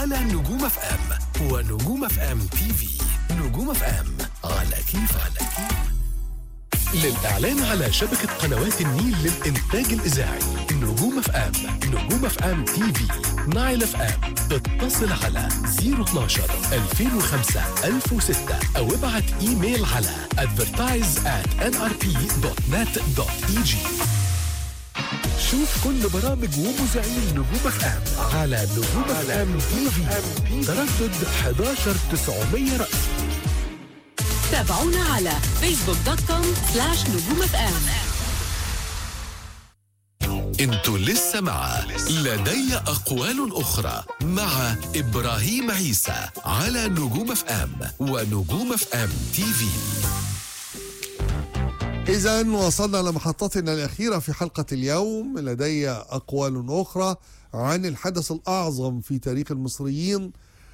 على نجوم اف ام ونجوم اف ام تي في نجوم اف ام على كيف على كيف للإعلان على شبكة قنوات النيل للإنتاج الإذاعي نجوم اف ام نجوم اف ام تي في نايل اف ام اتصل على 012 2005 1006 أو ابعت إيميل على advertise at nrp.net.eg شوف كل برامج ومذيعين نجوم اف ام على نجوم اف ام تي في تردد 11 900 رأس تابعونا على فيسبوك دوت كوم سلاش نجوم اف ام انتوا لسه مع لدي أقوال أخرى مع إبراهيم عيسى على نجوم اف ام ونجوم اف ام تي في إذا وصلنا لمحطتنا الأخيرة في حلقة اليوم لدي أقوال أخرى عن الحدث الأعظم في تاريخ المصريين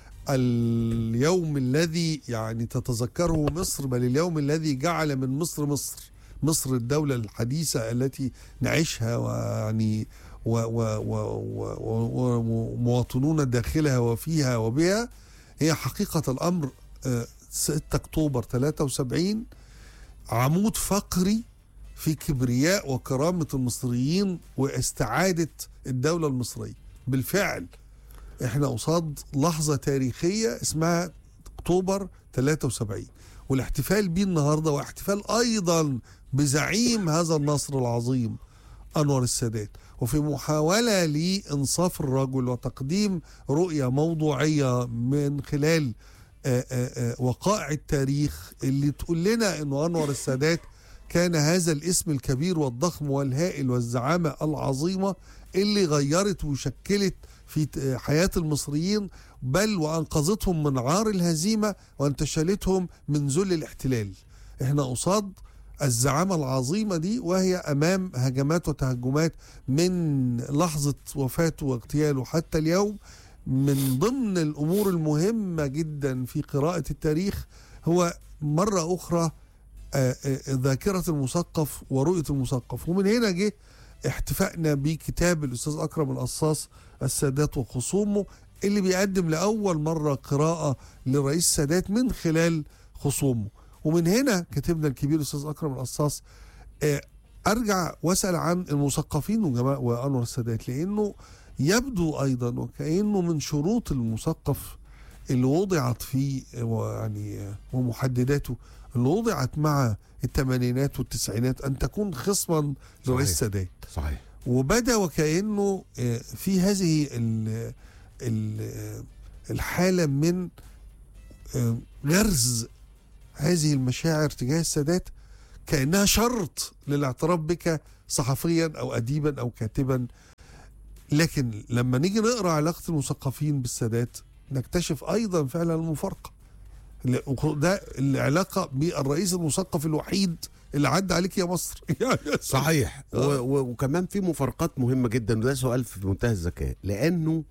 اليوم الذي يعني تتذكره مصر بل اليوم الذي جعل من مصر مصر مصر الدولة الحديثة التي نعيشها ويعني و- و- و- و- و- ومواطنون داخلها وفيها وبها هي حقيقة الأمر آه، 6 أكتوبر 73 عمود فقري في كبرياء وكرامة المصريين واستعادة الدولة المصرية بالفعل احنا قصاد لحظة تاريخية اسمها اكتوبر 73 والاحتفال بيه النهاردة واحتفال ايضا بزعيم هذا النصر العظيم انور السادات وفي محاولة لانصاف الرجل وتقديم رؤية موضوعية من خلال آه، آه، آه، وقائع التاريخ اللي تقول لنا انه انور السادات كان هذا الاسم الكبير والضخم والهائل والزعامة العظيمة اللي غيرت وشكلت في ت- حياة المصريين بل وأنقذتهم من عار الهزيمة وانتشلتهم من ذل الاحتلال احنا قصاد الزعامة العظيمة دي وهي أمام هجمات وتهجمات من لحظة وفاته واغتياله حتى اليوم من ضمن الأمور المهمة جدا في قراءة التاريخ هو مرة أخرى آه، آه، ذاكرة المثقف ورؤية المثقف ومن هنا جه احتفائنا بكتاب الأستاذ أكرم القصاص السادات وخصومه اللي بيقدم لأول مرة قراءة لرئيس السادات من خلال خصومه ومن هنا كاتبنا الكبير الأستاذ أكرم القصاص آه، أرجع وأسأل عن المثقفين وجماعة وأنور السادات لأنه يبدو أيضا وكأنه من شروط المثقف اللي وضعت فيه ويعني ومحدداته اللي وضعت مع الثمانينات والتسعينات ان تكون خصما لرئيس صحيح. السادات صحيح وبدا وكانه آه، في هذه ال- ال- الحاله من آه، غرز هذه المشاعر تجاه السادات كانها شرط للاعتراف بك صحفيا او اديبا او كاتبا لكن لما نيجي نقرا علاقه المثقفين بالسادات نكتشف ايضا فعلا المفارقه لا، وخ- ده العلاقه بالرئيس المثقف الوحيد اللي عدى عليك يا مصر صحيح و و وكمان في مفارقات مهمه جدا وده سؤال في منتهى الذكاء لانه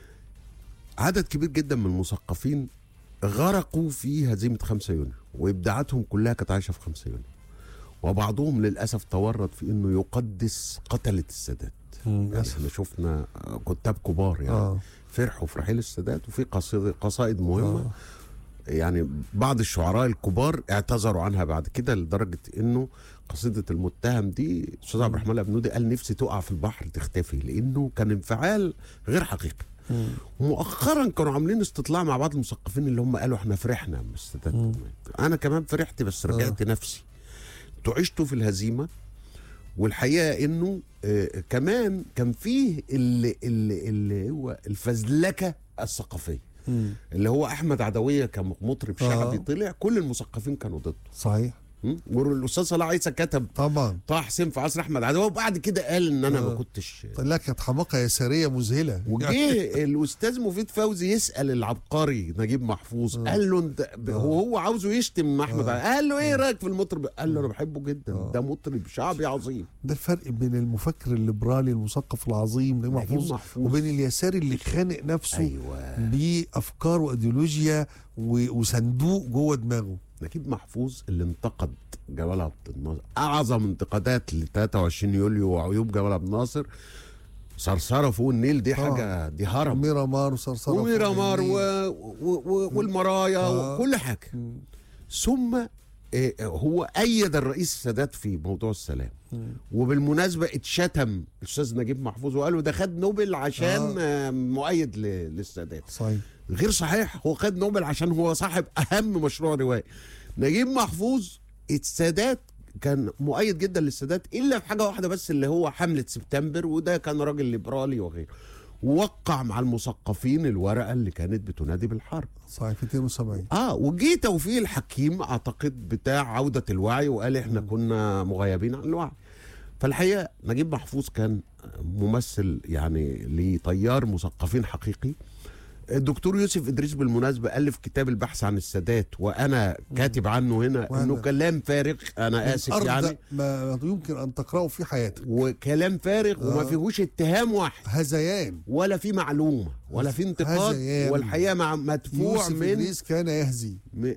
عدد كبير جدا من المثقفين غرقوا في هزيمه 5 يونيو وابداعاتهم كلها كانت عايشه في 5 يونيو وبعضهم للاسف تورط في انه يقدس قتله السادات يعني للأسف. احنا شفنا كتاب كبار يعني اه فرحوا في رحيل السادات وفي قصيدة قصائد مهمه آه. يعني بعض الشعراء الكبار اعتذروا عنها بعد كده لدرجه انه قصيده المتهم دي استاذ عبد الرحمن الابنودي قال نفسي تقع في البحر تختفي لانه كان انفعال غير حقيقي مم. مؤخرا كانوا عاملين استطلاع مع بعض المثقفين اللي هم قالوا احنا فرحنا من السادات مم. انا كمان فرحت بس رجعت نفسي انتوا عشتوا في الهزيمه والحقيقه انه آه كمان كان فيه اللي, اللي, اللي هو الفزلكه الثقافيه مم. اللي هو احمد عدويه كمطرب آه. شعبي طلع كل المثقفين كانوا ضده صحيح م? والاستاذ صلاح عيسى كتب طبعا طه حسين في عصر احمد عدويه وبعد كده قال ان انا ما آه. كنتش لا كانت حماقه يساريه مذهله وجه الاستاذ مفيد فوزي يسال العبقري نجيب محفوظ قال له انت ب- هو هو عاوزه يشتم احمد عدوية. قال له ايه رايك في المطرب قال له انا بحبه جدا ده مطرب شعبي عظيم ده الفرق بين المفكر الليبرالي المثقف العظيم نجيب محفوظ محفوظ. وبين اليساري اللي خانق نفسه ايوه بافكار وايديولوجيا و- وصندوق جوه دماغه نجيب محفوظ اللي انتقد جمال عبد الناصر اعظم انتقادات ل 23 يوليو وعيوب جمال عبد الناصر صرصره فوق النيل دي طبعا. حاجه دي هرم ميرامار وصرصره وميرامار و... و... و... والمرايا آه. وكل حاجه ثم آه، هو ايد الرئيس السادات في موضوع السلام وبالمناسبه اتشتم الاستاذ نجيب محفوظ وقال له ده خد نوبل عشان آه. مؤيد ل... للسادات صحيح غير صحيح هو خد نوبل عشان هو صاحب اهم مشروع روائي نجيب محفوظ السادات كان مؤيد جدا للسادات الا في حاجه واحده بس اللي هو حمله سبتمبر وده كان راجل ليبرالي وغيره ووقع مع المثقفين الورقه اللي كانت بتنادي بالحرب صحيح في 72 اه وجي توفيق الحكيم اعتقد بتاع عوده الوعي وقال احنا كنا مغيبين عن الوعي فالحقيقه نجيب محفوظ كان ممثل يعني لتيار مثقفين حقيقي الدكتور يوسف ادريس بالمناسبه الف كتاب البحث عن السادات وانا كاتب عنه هنا وأنا. انه كلام فارغ انا اسف أرض يعني ما يمكن أن تقرأه في حياتك وكلام فارغ وما آه. فيهوش اتهام واحد هذيان ولا في معلومه ولا في انتقاد هذيان. والحقيقه مع مدفوع يوسف من إدريس كان يهزي م...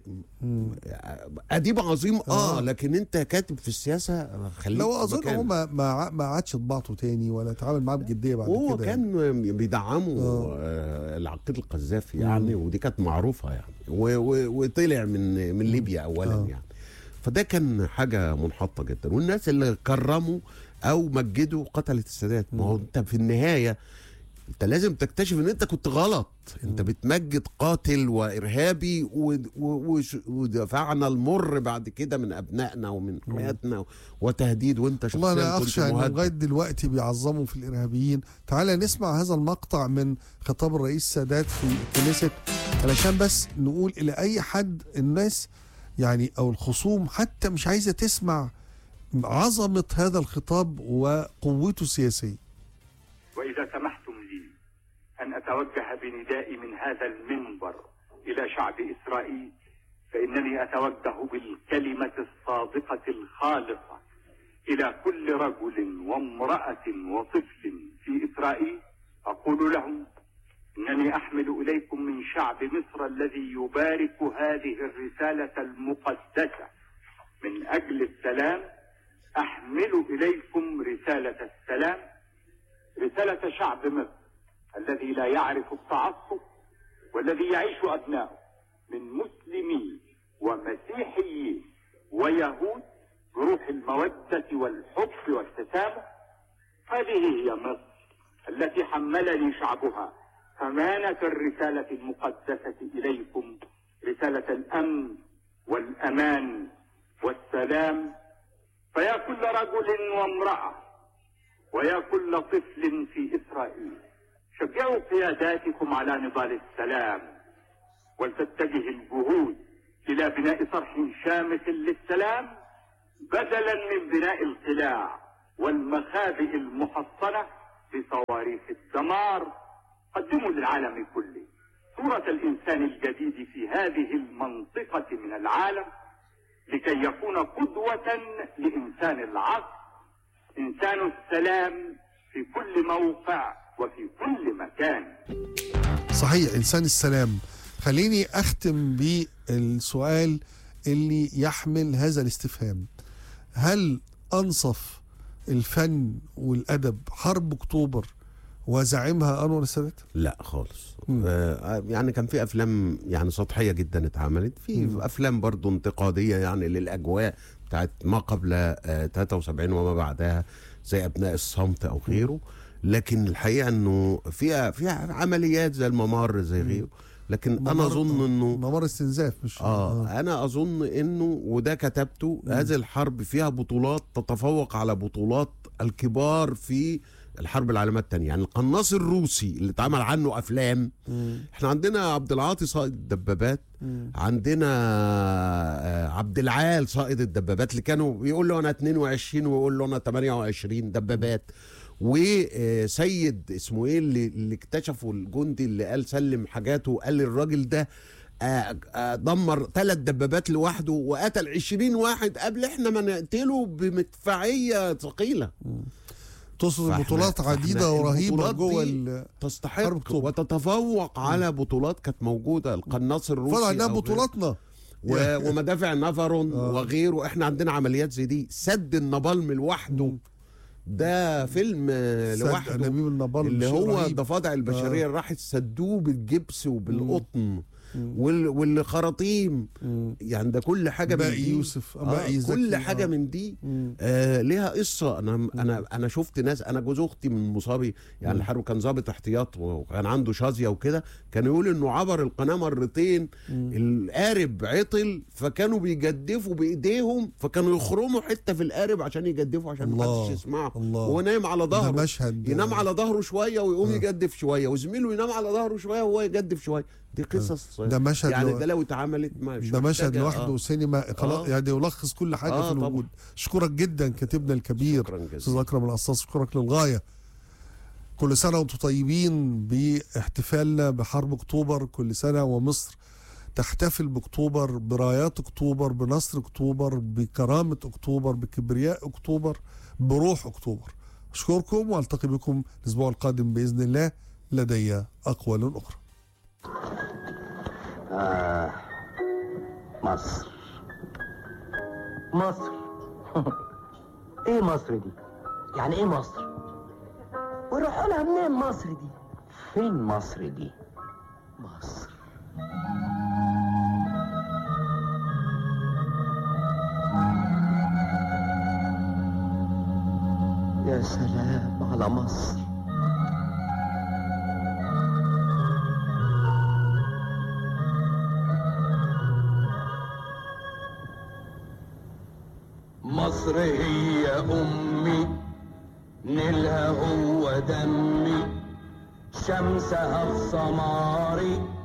اديب عظيم اه, آه. لكن انت كاتب في السياسه خليك لو في اظن مكانك. هو ما ما ما عادش طباعته تاني ولا اتعامل معاه بجديه بعد هو كده يعني. كان بيدعمه آه. آه العقيد القذافي يعني ودي كانت معروفه يعني و... و... وطلع من من ليبيا اولا آه. يعني فده كان حاجه منحطه جدا والناس اللي كرموا او مجدوا قتلت السادات ما هو انت في النهايه انت لازم تكتشف ان انت كنت غلط انت بتمجد قاتل وارهابي و- و- وش- ودفعنا المر بعد كده من ابنائنا ومن حياتنا وتهديد وانت شخصيا والله انا كنت اخشى ان مهدد. لغايه دلوقتي بيعظموا في الارهابيين تعالى نسمع هذا المقطع من خطاب الرئيس السادات في الكنيست علشان بس نقول الى اي حد الناس يعني او الخصوم حتى مش عايزه تسمع عظمه هذا الخطاب وقوته السياسيه وإذا سمحتم لي أن أتوجه بندائي من هذا المنبر إلى شعب إسرائيل فإنني أتوجه بالكلمة الصادقة الخالصة إلى كل رجل وامرأة وطفل في إسرائيل أقول لهم إنني أحمل إليكم من شعب مصر الذي يبارك هذه الرسالة المقدسة من أجل السلام أحمل إليكم رسالة السلام رسالة شعب مصر الذي لا يعرف التعصب والذي يعيش أبناؤه من مسلمين ومسيحيين ويهود بروح المودة والحب والتسامح هذه هي مصر التي حملني شعبها أمانة الرسالة المقدسة إليكم رسالة الأمن والأمان والسلام فيا كل رجل وامرأة ويا كل طفل في إسرائيل شجعوا قياداتكم على نضال السلام ولتتجه الجهود إلى بناء صرح شامخ للسلام بدلا من بناء القلاع والمخابئ المحصنة بصواريخ الدمار قدموا للعالم كله صورة الإنسان الجديد في هذه المنطقة من العالم لكي يكون قدوة لإنسان العصر إنسان السلام في كل موقع وفي كل مكان صحيح انسان السلام خليني اختم بالسؤال اللي يحمل هذا الاستفهام هل انصف الفن والادب حرب اكتوبر وزعمها انور السادات لا خالص آه يعني كان في افلام يعني سطحيه جدا اتعملت في افلام برضو انتقاديه يعني للاجواء بتاعت ما قبل آه 73 وما بعدها زي ابناء الصمت او غيره لكن الحقيقه انه فيها فيها عمليات زي الممر زي غيره لكن انا ممر- اظن انه ممر استنزاف مش اه انا اظن انه وده كتبته هذه الحرب فيها بطولات تتفوق على بطولات الكبار في الحرب العالميه الثانيه يعني القناص الروسي اللي اتعمل عنه افلام احنا عندنا عبد العاطي صائد الدبابات عندنا آه، عبد العال صائد الدبابات اللي كانوا بيقول له انا 22 ويقول له انا 28 دبابات وسيد اسمه ايه اللي, اللي اكتشفوا الجندي اللي قال سلم حاجاته وقال الراجل ده آه، آه، دمر ثلاث دبابات لوحده وقتل 20 واحد قبل احنا ما نقتله بمدفعيه ثقيله تقصد فإحنا- بطولات عديده فإحنا ورهيبه البطولات جوه دي ال- حرب تستحق أكتوبر. وتتفوق على بطولات كانت موجوده القناص الروسي فرع عندنا أو غيره. بطولاتنا و- ومدافع نافرون وغيره احنا عندنا عمليات زي دي سد النابالم لوحده ده فيلم آه، سد لوحده انابيب النابال اللي شيء هو رهيب. الضفادع البشريه اللي راحت سدوه بالجبس وبالقطن وال والخراطيم مم. يعني ده كل حاجه من باقي دي يوسف آه باقي زكي كل حاجه آه. من دي مم. آه ليها قصه انا انا انا شفت ناس انا جوز اختي من مصابي يعني الحرب كان ضابط احتياط وكان عنده شظيه وكده كان يقول انه عبر القناه مرتين القارب عطل فكانوا بيجدفوا بايديهم فكانوا يخرموا حته في القارب عشان يجدفوا عشان الله. محدش يسمعه الله. وهو نايم على ده ظهره مشهد ينام على ظهره شويه ويقوم يجدف شويه وزميله ينام على ظهره شويه وهو يجدف شويه دي قصص ده مشهد يعني لو- ده لو اتعملت مش ده مشهد محتاجة- لوحده آه. سينما خلاص آه. يعني يلخص كل حاجه آه في طبعا. الوجود اشكرك جدا كاتبنا الكبير شكراً جزيلاً. استاذ اكرم القصاص اشكرك للغايه كل سنه وانتم طيبين باحتفالنا بحرب اكتوبر كل سنه ومصر تحتفل باكتوبر برايات اكتوبر بنصر اكتوبر بكرامه اكتوبر بكبرياء اكتوبر بروح اكتوبر اشكركم والتقي بكم الاسبوع القادم باذن الله لدي اقوال اخرى آه مصر مصر ايه مصر دي يعني ايه مصر ويروحوا لها منين مصر دي فين مصر دي مصر يا سلام على مصر مصر هي أمي نيلها هو دمي شمسها في سماري